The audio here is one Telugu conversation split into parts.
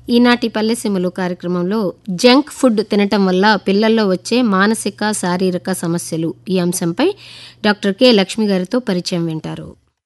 ఈనాటి పల్లెసీమలు కార్యక్రమంలో జంక్ ఫుడ్ తినటం వల్ల పిల్లల్లో వచ్చే మానసిక శారీరక సమస్యలు ఈ అంశంపై డాక్టర్ కె లక్ష్మి గారితో పరిచయం వింటారు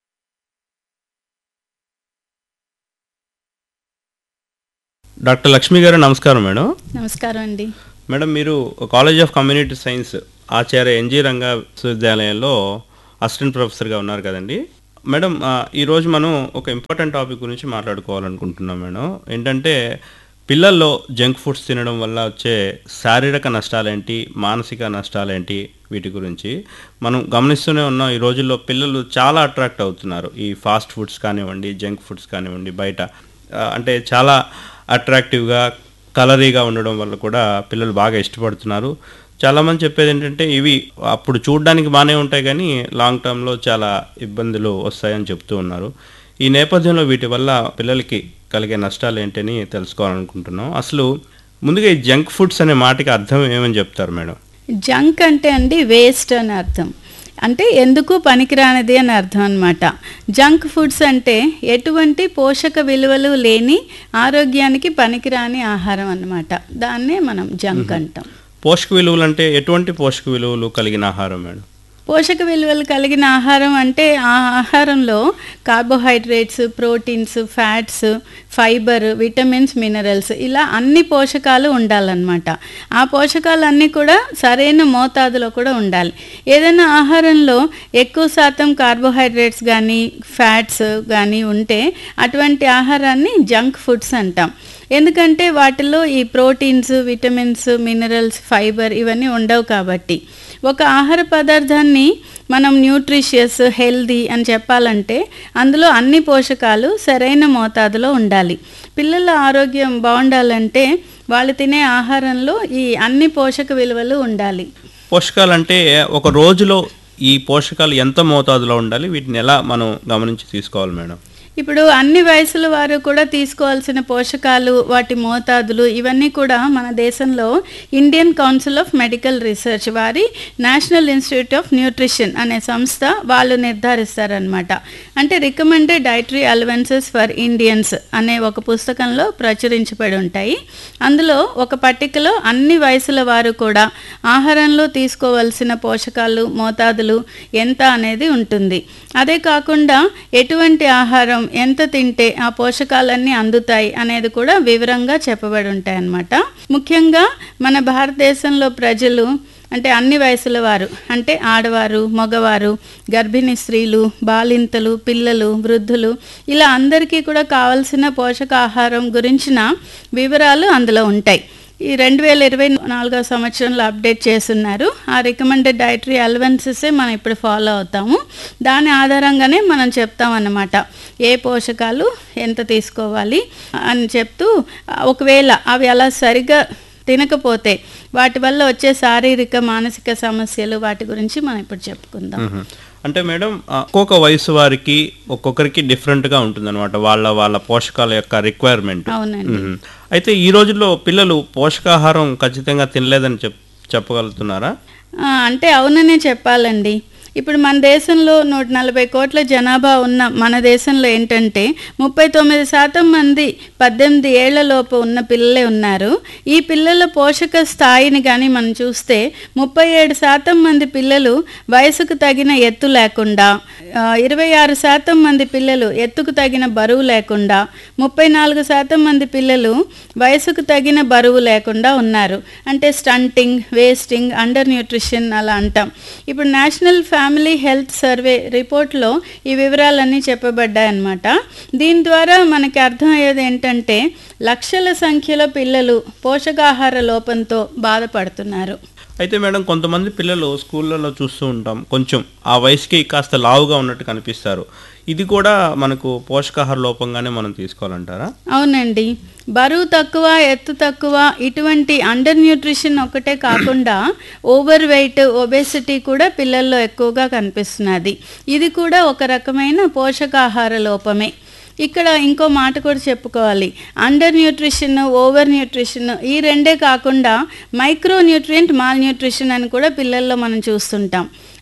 డాక్టర్ లక్ష్మి గారు నమస్కారం మేడం నమస్కారం అండి మేడం మీరు college of community science Acharya NG Ranga విశ్వవిద్యాలయంలో అసిస్టెంట్ ప్రొఫెసర్గా ఉన్నారు కదండి మేడం ఆ, ఈరోజు మనం ఒక ఇంపార్టెంట్ టాపిక్ గురించి మాట్లాడుకోవాలనుకుంటున్నాం మేడం ఏంటంటే పిల్లల్లో జంక్ ఫుడ్స్ తినడం వల్ల వచ్చే శారీరక నష్టాలేంటి మానసిక నష్టాలేంటి వీటి గురించి మనం గమనిస్తూనే ఉన్నాం ఈ రోజుల్లో పిల్లలు చాలా అట్రాక్ట్ అవుతున్నారు ఈ ఫాస్ట్ ఫుడ్స్ కానివ్వండి జంక్ ఫుడ్స్ కానివ్వండి బయట ఆ, అంటే చాలా అట్రాక్టివ్గా కలరీగా ఉండడం వల్ల కూడా పిల్లలు బాగా ఇష్టపడుతున్నారు చాలామంది చెప్పేది ఏంటంటే ఇవి అప్పుడు చూడడానికి బాగానే ఉంటాయి కానీ లాంగ్ టర్మ్లో చాలా ఇబ్బందులు వస్తాయని చెప్తూ ఉన్నారు ఈ నేపథ్యంలో వీటి వల్ల పిల్లలకి కలిగే నష్టాలు ఏంటని తెలుసుకోవాలనుకుంటున్నాం అసలు ముందుగా ఈ జంక్ ఫుడ్స్ అనే మాటకి అర్థం ఏమని చెప్తారు మేడం జంక్ అంటే అండి వేస్ట్ అని అర్థం అంటే ఎందుకు పనికిరానిది అని అర్థం అనమాట జంక్ ఫుడ్స్ అంటే ఎటువంటి పోషక విలువలు లేని ఆరోగ్యానికి పనికిరాని ఆహారం అన్నమాట దాన్నే మనం జంక్ అంటాం పోషక విలువలు అంటే ఎటువంటి పోషక విలువలు కలిగిన ఆహారం మేడం పోషక విలువలు కలిగిన ఆహారం అంటే ఆ ఆహారంలో carbohydrates proteins fats fibre vitamins minerals ఇలా అన్ని పోషకాలు ఉండాలన్నమాట ఆ పోషకాలన్నీ కూడా సరైన మోతాదులో కూడా ఉండాలి ఏదైనా ఆహారంలో ఎక్కువ శాతం కార్బోహైడ్రేట్స్ కానీ ఫ్యాట్స్ కానీ ఉంటే అటువంటి ఆహారాన్ని జంక్ ఫుడ్స్ అంటాం ఎందుకంటే వాటిలో ఈ ప్రోటీన్స్ విటమిన్స్ మినరల్స్ ఫైబర్ ఇవన్నీ ఉండవు కాబట్టి ఒక ఆహార పదార్థాన్ని మనం న్యూట్రిషియస్ హెల్దీ అని చెప్పాలంటే అందులో అన్ని పోషకాలు సరైన మోతాదులో ఉండాలి పిల్లల ఆరోగ్యం బాగుండాలంటే వాళ్ళు తినే ఆహారంలో ఈ అన్ని పోషక విలువలు ఉండాలి పోషకాలు అంటే ఒక రోజులో ఈ పోషకాలు ఎంత మోతాదులో ఉండాలి వీటిని ఎలా మనం గమనించి తీసుకోవాలి మేడం ఇప్పుడు అన్ని వయసుల వారు కూడా తీసుకోవాల్సిన పోషకాలు వాటి మోతాదులు ఇవన్నీ కూడా మన దేశంలో Indian council of medical research వారి నేషనల్ ఇన్స్టిట్యూట్ ఆఫ్ న్యూట్రిషన్ అనే సంస్థ వాళ్ళు నిర్ధారిస్తారనమాట అంటే recommended dietary allowances for Indians అనే ఒక పుస్తకంలో ప్రచురించబడి ఉంటాయి అందులో ఒక పట్టికలో అన్ని వయసుల వారు కూడా ఆహారంలో తీసుకోవాల్సిన పోషకాలు మోతాదులు ఎంత అనేది ఉంటుంది అదే కాకుండా ఎటువంటి ఆహారం ఎంత తింటే ఆ పోషకాలన్నీ అందుతాయి అనేది కూడా వివరంగా చెప్పబడి ఉంటాయి అన్నమాట ముఖ్యంగా మన భారతదేశంలో ప్రజలు అంటే అన్ని వయసుల వారు అంటే ఆడవారు మగవారు గర్భిణీ స్త్రీలు బాలింతలు పిల్లలు వృద్ధులు ఇలా అందరికీ కూడా కావాల్సిన పోషకాహారం గురించిన వివరాలు అందులో ఉంటాయి ఈ రెండు వేల ఇరవై నాలుగో సంవత్సరంలో అప్డేట్ చేస్తున్నారు ఆ రికమెండెడ్ డైటరీ అలవెన్సెసే మనం ఇప్పుడు ఫాలో అవుతాము దాని ఆధారంగానే మనం చెప్తాం అన్నమాట ఏ పోషకాలు ఎంత తీసుకోవాలి అని చెప్తూ ఒకవేళ అవి అలా సరిగ్గా తినకపోతే వాటి వల్ల వచ్చే శారీరక మానసిక సమస్యలు వాటి గురించి మనం ఇప్పుడు చెప్పుకుందాం మ్మ్. అంటే మేడం ఆ, ఒక్కొక్క వయసు వారికి ఒక్కొక్కరికి డిఫరెంట్గా ఉంటుంది అనమాట వాళ్ళ వాళ్ళ పోషకాల యొక్క రిక్వైర్మెంట్ అవునండి అయితే ఈ రోజుల్లో పిల్లలు పోషకాహారం ఖచ్చితంగా తినలేదని చెప్ చెప్పగలుగుతున్నారా ఆ, అంటే అవుననే చెప్పాలండి ఇప్పుడు మన దేశంలో నూట నలభై కోట్ల జనాభా ఉన్న మన దేశంలో ఏంటంటే ముప్పై తొమ్మిది శాతం మంది పద్దెనిమిది ఏళ్లలోపు ఉన్న పిల్లలే ఉన్నారు ఈ పిల్లల పోషక స్థాయిని కానీ మనం చూస్తే ముప్పై ఏడు శాతం మంది పిల్లలు వయసుకు తగిన ఎత్తు లేకుండా ఆ, ఇరవై ఆరు శాతం మంది పిల్లలు ఎత్తుకు తగిన బరువు లేకుండా ముప్పై నాలుగు శాతం మంది పిల్లలు వయసుకు తగిన బరువు లేకుండా ఉన్నారు అంటే స్టంటింగ్ వేస్టింగ్ అండర్ న్యూట్రిషన్ అలా అంటాం ఇప్పుడు నేషనల్ ఫ్యామిలీ హెల్త్ సర్వే రిపోర్ట్లో ఈ వివరాలన్నీ చెప్పబడ్డాయి అన్నమాట దీని ద్వారా మనకి అర్థమయ్యేది ఏంటంటే లక్షల సంఖ్యలో పిల్లలు పోషకాహార లోపంతో బాధపడుతున్నారు అయితే మేడం కొంతమంది పిల్లలు స్కూళ్ళలో చూస్తూ ఉంటాం కొంచెం ఆ వయసుకి కాస్త లావుగా ఉన్నట్టు కనిపిస్తారు ఇది కూడా మనకు పోషకాహార లోపంగానే మనం తీసుకోవాలంటారా అవునండి బరువు తక్కువ ఎత్తు తక్కువ ఇటువంటి అండర్ న్యూట్రిషన్ ఒకటే కాకుండా ఓవర్ వెయిట్ ఒబేసిటీ కూడా పిల్లల్లో ఎక్కువగా కనిపిస్తున్నది ఇది కూడా ఒక రకమైన పోషకాహార లోపమే ఇక్కడ ఇంకో మాట కూడా చెప్పుకోవాలి అండర్ న్యూట్రిషన్ ఓవర్ న్యూట్రిషన్ ఈ రెండే కాకుండా మైక్రో న్యూట్రియంట్ మాల్ న్యూట్రిషన్ అని కూడా పిల్లల్లో మనం చూస్తుంటాం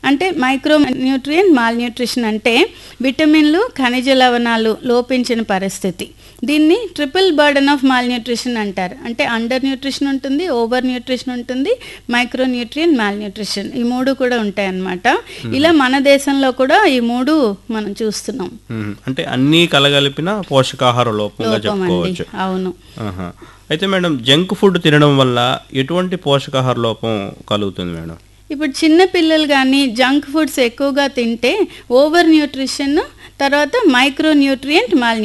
అంటే మైక్రో న్యూట్రియన్ మాల్ న్యూట్రిషన్ అంటే విటమిన్లు ఖనిజ లవణాలు లోపించిన పరిస్థితి దీన్ని triple burden of malnutrition అంటారు అంటే అండర్ న్యూట్రిషన్ ఉంటుంది ఓవర్ న్యూట్రిషన్ ఉంటుంది మైక్రో న్యూట్రియన్ మాల్ న్యూట్రిషన్ ఈ మూడు కూడా ఉంటాయి అన్నమాట ఇలా మన దేశంలో కూడా ఈ మూడు మనం చూస్తున్నాం మ్మ్. అంటే అన్నీ కలగలిపిన పోషకాహార లోపంగా లోపం అండి చెప్పుకోవచ్చు అవును ఆహా. అయితే మేడం జంక్ ఫుడ్ తినడం వల్ల ఎటువంటి పోషకాహార లోపం కలుగుతుంది మేడం ఇప్పుడు చిన్న పిల్లలు కానీ జంక్ ఫుడ్స్ ఎక్కువగా తింటే ఓవర్ న్యూట్రిషన్ తర్వాత మైక్రో న్యూట్రియంట్ మాల్